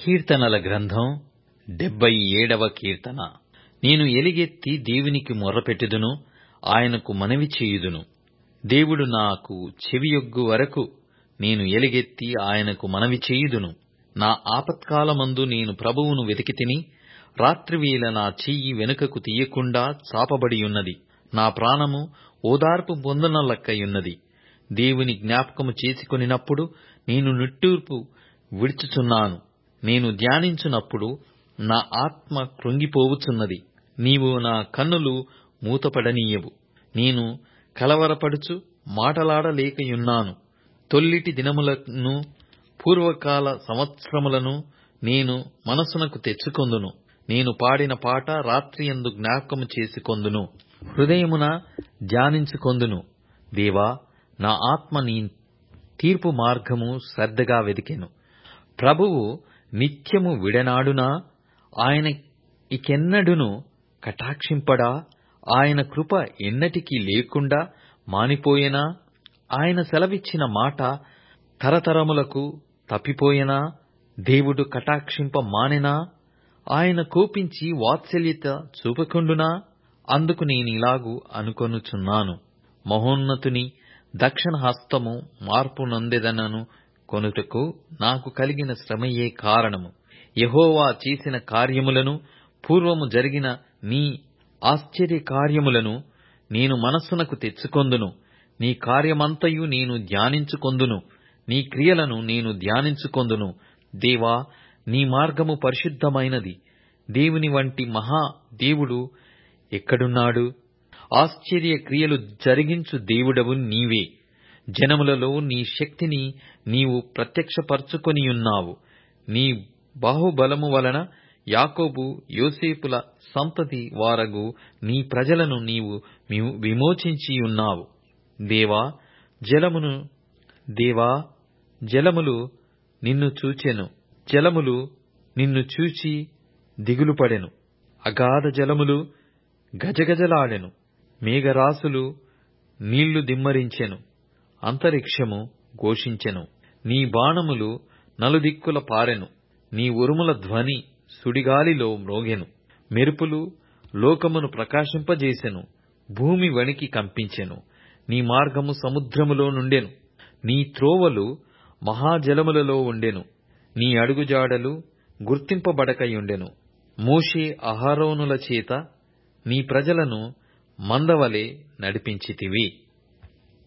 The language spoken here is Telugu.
కీర్తనల గ్రంథం డెబ్బై ఏడవ కీర్తన నేను ఎలుగెత్తి దేవునికి మొర్రపెట్టుదును ఆయనకు మనవి చేయుదును దేవుడు నాకు చెవియొగ్గు వరకు నేను ఎలుగెత్తి ఆయనకు మనవి చేయుదును నా ఆపత్కాలమందు నేను ప్రభువును వెతికితిని రాత్రివేళ నా చెయ్యి వెనుకకు తీయకుండా చాపబడియున్నది నా ప్రాణము ఓదార్పు పొందనొల్లకయున్నది దేవుని జ్ఞాపకము చేసుకొనినప్పుడు నేను నిట్టూర్పు విడుచుచున్నాను నేను ధ్యానించునప్పుడు నా ఆత్మ కృంగిపోవుచున్నది నీవు నా కన్నులు మూతపడనీయవు నేను కలవరపడుచు మాటలాడలేకయున్నాను తొల్లిటి దినములను పూర్వకాల సంవత్సరములను నేను మనస్సునకు తెచ్చుకొందును నేను పాడిన పాట రాత్రియందు జ్ఞాపకము చేసుకొందును హృదయమున ధ్యానించుకొందును దేవా నా ఆత్మ నీ తీర్పు మార్గము శ్రద్ధగా వెదికెను ప్రభువు నిత్యము విడనాడునా ఆయన ఇకెన్నడును కటాక్షింపడా ఆయన కృప ఎన్నటికీ లేకుండా మానిపోయెనా ఆయన సెలవిచ్చిన మాట తరతరములకు తప్పిపోయెనా దేవుడు కటాక్షింప మానెనా ఆయన కోపించి వాత్సల్యత చూపకుండునా అందుకు నేనిలాగు అనుకొనుచున్నాను మహోన్నతుని దక్షిణ హస్తము మార్పు నొందెదనను కొనుటకు నాకు కలిగిన శ్రమయే కారణము యెహోవా చేసిన కార్యములను పూర్వము జరిగిన నీ ఆశ్చర్య కార్యములను నేను మనస్సునకు తెచ్చుకొందును నీ కార్యమంతయు నేను ధ్యానించుకొందును నీ క్రియలను నేను ధ్యానించుకొందును దేవా నీ మార్గము పరిశుద్ధమైనది దేవుని వంటి మహా దేవుడు ఎక్కడున్నాడు ఆశ్చర్య క్రియలు జరిగించు దేవుడవు నీవే జనములలో నీ శక్తిని నీవు ప్రత్యక్షపరచుకొనియున్నావు నీ బాహుబలము వలన యాకోబు యోసేపుల సంతతి వారగు నీ ప్రజలను నీవు విమోచించియున్నావు దేవా జలమును దేవా జలములు నిన్ను చూచెను జలములు నిన్ను చూచి దిగులుపడెను అగాధ జలములు గజగజలాడెను మేఘరాశులు నీళ్లు దిమ్మరించెను అంతరిక్షము ఘోషించెను నీ బాణములు నలుదిక్కుల పారెను నీ ఉరుముల ధ్వని సుడిగాలిలో మ్రోగెను మెరుపులు లోకమును ప్రకాశింపజేసెను భూమి వణికి కంపించెను నీ మార్గము సముద్రములో నుండెను నీ త్రోవలు మహాజలములలో ఉండెను నీ అడుగుజాడలు గుర్తింపబడకయుండెను మోషే అహరోనుల చేత నీ ప్రజలను మందవలె నడిపించితివి